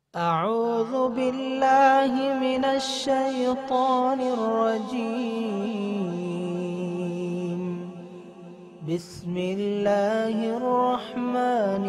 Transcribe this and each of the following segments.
أعوذ بالله من الشيطان الرجيم بسم الله الرحمن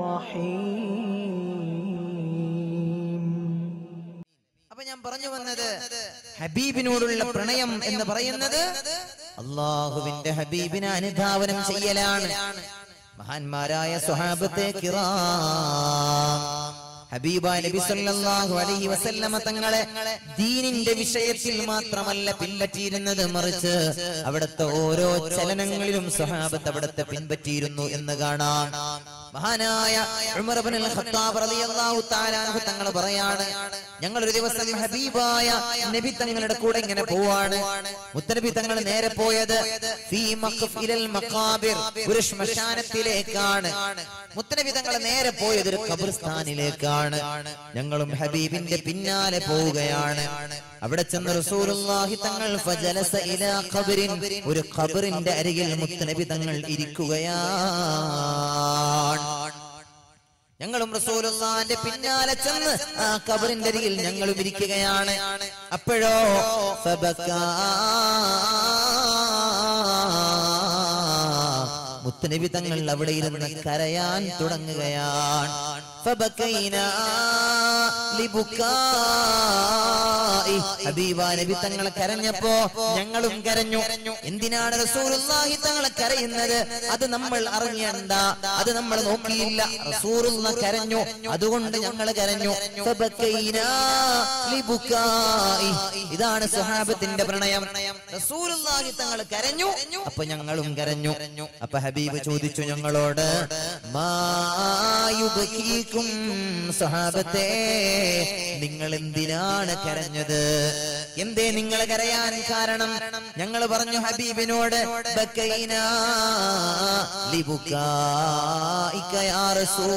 الرحيم അപ്പൊ ഞാൻ പറഞ്ഞു വന്നത് ഹബീബിനോടുള്ള പ്രണയം എന്ന് പറയുന്നത് അള്ളാഹുവിന്റെ ഹബീബിനെ അനുധാവനം ചെയ്യലാണ് മഹാന്മാരായ സ്വഹാബത്തെ കിറാം ഹബീബ നബി സല്ലല്ലാഹു അലൈഹി വസല്ലമ തങ്ങളെ ദീനിന്റെ വിഷയത്തിൽ മാത്രമല്ല പിൻപറ്റിയിരുന്നത് മറിച്ച് അവിടുത്തെ ഓരോ ചലനങ്ങളിലും സ്വഹാബത്ത് അവിടുത്തെ പിൻപറ്റിയിരുന്നു എന്ന് കാണാം മഹാനായ ഉമർ ഇബ്നുൽ ഖത്താബ് റളിയല്ലാഹു തആല അൻഹു തങ്ങൾ പറയാണ് ഞങ്ങൾ ഒരു ദിവസം ഹബീബായ നബി തങ്ങളുടെ കൂടെ ഇങ്ങനെ പോവാണ് മുത്തനബി തങ്ങൾ നേരെ പോയത് ഫീ മഖ്ഫിലൽ മഖാബിർ ഒരു ശ്മശാനത്തിലേക്കാണ് മുത്തനബി തങ്ങൾ നേരെ പോയത് ഒരു ഖബർസ്ഥാനിലേക്കാണ് ഞങ്ങളും ഹബീബിന്റെ പിന്നാലെ പോവുകയാണ് അവിടെ ചെന്ന് റസൂലുള്ളാഹി തങ്ങൾ ഫജലസ ഇലാ ഖബറിൻ ഒരു ഖബറിന്റെ അരികിൽ മുത്തനബി തങ്ങൾ ഇരിക്കുകയാണ് ഞങ്ങളും റസൂലുള്ളാന്റെ പിന്നാലെ ചെന്ന് ആ കബറിന്റെ അരികിൽ ഞങ്ങളും ഇരിക്കുകയാണ് അപ്പോഴോ ഫബക്കാ. മുത്തുനബി തങ്ങൾ അവിടെ ഇരുന്ന് കരയാൻ തുടങ്ങുകയാണ് ഫബക്കൈനാ ലിബുക്കാഇ. ഹബീബാ നബി തങ്ങൾ കരഞ്ഞപ്പോ ഞങ്ങളും കരഞ്ഞു എന്തിനാണ് റസൂലുള്ളാഹി തങ്ങൾ കരയുന്നത് അത് നമ്മൾ അറിയണ്ട അത് നമ്മൾ നോക്കിയില്ല റസൂലുള്ള കരഞ്ഞു അതുകൊണ്ട് ഞങ്ങൾ കരഞ്ഞു ഫബക്കൈനാ ലിബുക്കാഇ. ഇതാണ് സ്വഹാബത്തിന്റെ പ്രണയം റസൂലുള്ളാഹി തങ്ങൾ കരഞ്ഞു അപ്പൊ ഞങ്ങളും കരഞ്ഞു അപ്പൊ ഹബീബ് ചോദിച്ചു ഞങ്ങളോട് മായുബക്കീക്കും സ്വഹാബത്തെ നിങ്ങൾ എന്തിനാണ് കരഞ്ഞത് എന്തേ നിങ്ങൾ കരയാൻ കാരണം ഞങ്ങൾ പറഞ്ഞു ഹബീബിനോട് ബക്കൈനാ ലിബുക്കായിക യാ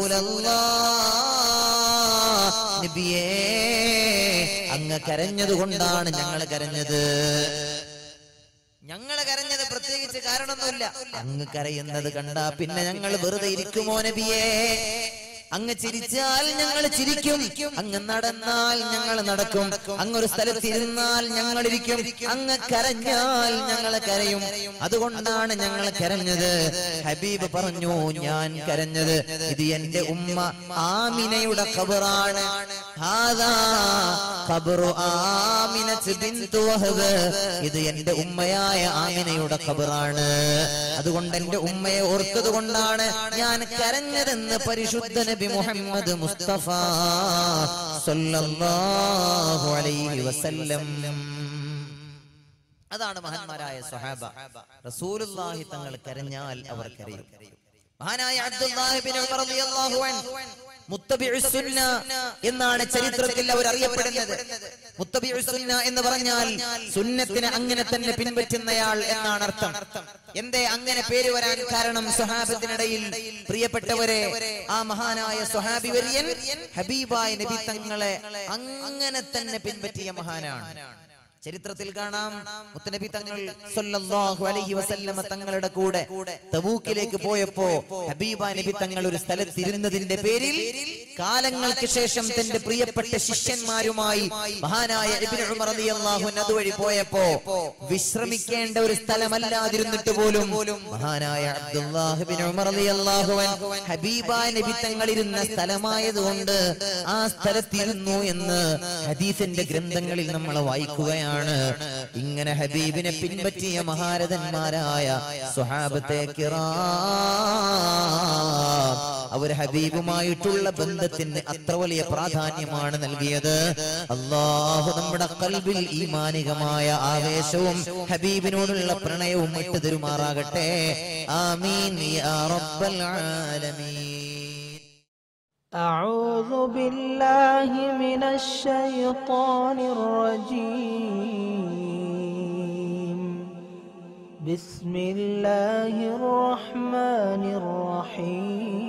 റസൂലല്ലാഹ്. നബിയേ അങ്ങ് കരഞ്ഞത് കൊണ്ടാണ് ഞങ്ങൾ കരഞ്ഞത് ഞങ്ങൾ കരഞ്ഞത് പ്രത്യേകിച്ച് കാരണമൊന്നുമില്ല അങ്ങ് കരയുന്നത് കണ്ടാ പിന്നെ ഞങ്ങൾ വെറുതെ ഇരിക്കുമോ നബിയേ അങ്ങ് ചിരിച്ചാൽ ഞങ്ങൾ ചിരിക്കും അങ്ങ് നടന്നാൽ ഞങ്ങൾ നടക്കും അങ്ങ് ഒരു സ്ഥലത്തിരുന്നാൽ ഞങ്ങൾ ഇരിക്കും അങ്ങ് കരഞ്ഞാൽ ഞങ്ങൾ കരയും അതുകൊണ്ടാണ് ഞങ്ങൾ കരഞ്ഞത് ഹബീബ് പറഞ്ഞു ഞാൻ കരഞ്ഞത് ഇത് എന്റെ ഉമ്മ ആമിനയുടെ ഖബറാണ് ഹാദാ ഖബറു ആമിനത്ത് ബിന്തു വഹബ് ഇത് എന്റെ ഉമ്മയായ ആമിനയുടെ ഖബറാണ് അതുകൊണ്ട് എന്റെ ഉമ്മയെ ഓർത്തത് കൊണ്ടാണ് ഞാൻ കരഞ്ഞതെന്ന് പരിശുദ്ധ നബി മുഹമ്മദ് മുസ്തഫ സല്ലല്ലാഹു അലൈഹി വസല്ലം അതാണ് മഹാന്മാരായ സ്വഹാബ റസൂലുള്ളാഹി തങ്ങൾ കരഞ്ഞാൽ അവർ കരയും മഹാനായ അബ്ദുല്ലാഹി ബിൻ ഉമർ റളിയല്ലാഹു അൻഹു മുത്തബിഉ സുന്ന എന്നാണ് ചരിത്രത്തിൽ അവർ അറിയപ്പെടുന്നത് മുത്തബിഉ സുന്ന എന്ന് പറഞ്ഞാൽ സുന്നത്തിനെ അങ്ങനെ തന്നെ പിൻപറ്റുന്നയാൾ എന്നാണ് അർത്ഥം എന്തേ അങ്ങനെ പേര് വരാൻ കാരണം സ്വഹാബത്തിനിടയിൽ പ്രിയപ്പെട്ടവരെ ആ മഹാനായ സ്വഹാബി വര്യൻ ഹബീബായ നബി തങ്ങളെ അങ്ങനെ തന്നെ പിൻപറ്റിയ മഹാനാണ് ചരിത്രത്തിൽ കാണാം മുത്തനബി തങ്ങൾ സല്ലല്ലാഹു അലൈഹി വസല്ലമ തങ്ങളുടെ കൂടെ തബൂക്കിലേക്ക് പോയപ്പോ ഹബീബ നബി തങ്ങൾ ഒരു സ്ഥലത്തിരുന്നതിന്റെ പേരിൽ കാലങ്ങൾക്ക് ശേഷം തന്റെ പ്രിയപ്പെട്ട ശിഷ്യന്മാരുമായി മഹാനായ ഇബ്നു ഉമർ റളിയല്ലാഹു അൻഹു അതുവഴി പോയപ്പോ വിശ്രമിക്കേണ്ട ഒരു സ്ഥലമല്ലാതിരുന്നിട്ട് പോലും മഹാനായ അബ്ദുല്ലാഹ് ഇബ്നു ഉമർ റളിയല്ലാഹു അൻഹു ഹബീബ നബി തങ്ങൾ ഇരുന്ന സ്ഥലമായതുകൊണ്ട് ആ സ്ഥലത്തിരുന്നു എന്ന് ഹദീസിന്റെ ഗ്രന്ഥങ്ങളിൽ നമ്മൾ വായിക്കുകയാണ് ഇങ്ങനെ ഹബീബിനെ പിൻപറ്റിയ മഹാരഥന്മാരായ സ്വഹാബത്തെ കിറാം അവർ ഹബീബുമായിട്ടുള്ള ബന്ധത്തിന് അത്ര വലിയ പ്രാധാന്യമാണ് നൽകിയത് അള്ളാഹു നമ്മുടെ കൽബിൽ ഈമാനികമായ ആവേശവും ഹബീബിനോടുള്ള പ്രണയവും ഇട്ട് തരുമാറാകട്ടെ ആമീൻ യാ റബ്ബൽ ആലമീൻ أعوذ بالله من الشيطان الرجيم بسم الله الرحمن الرحيم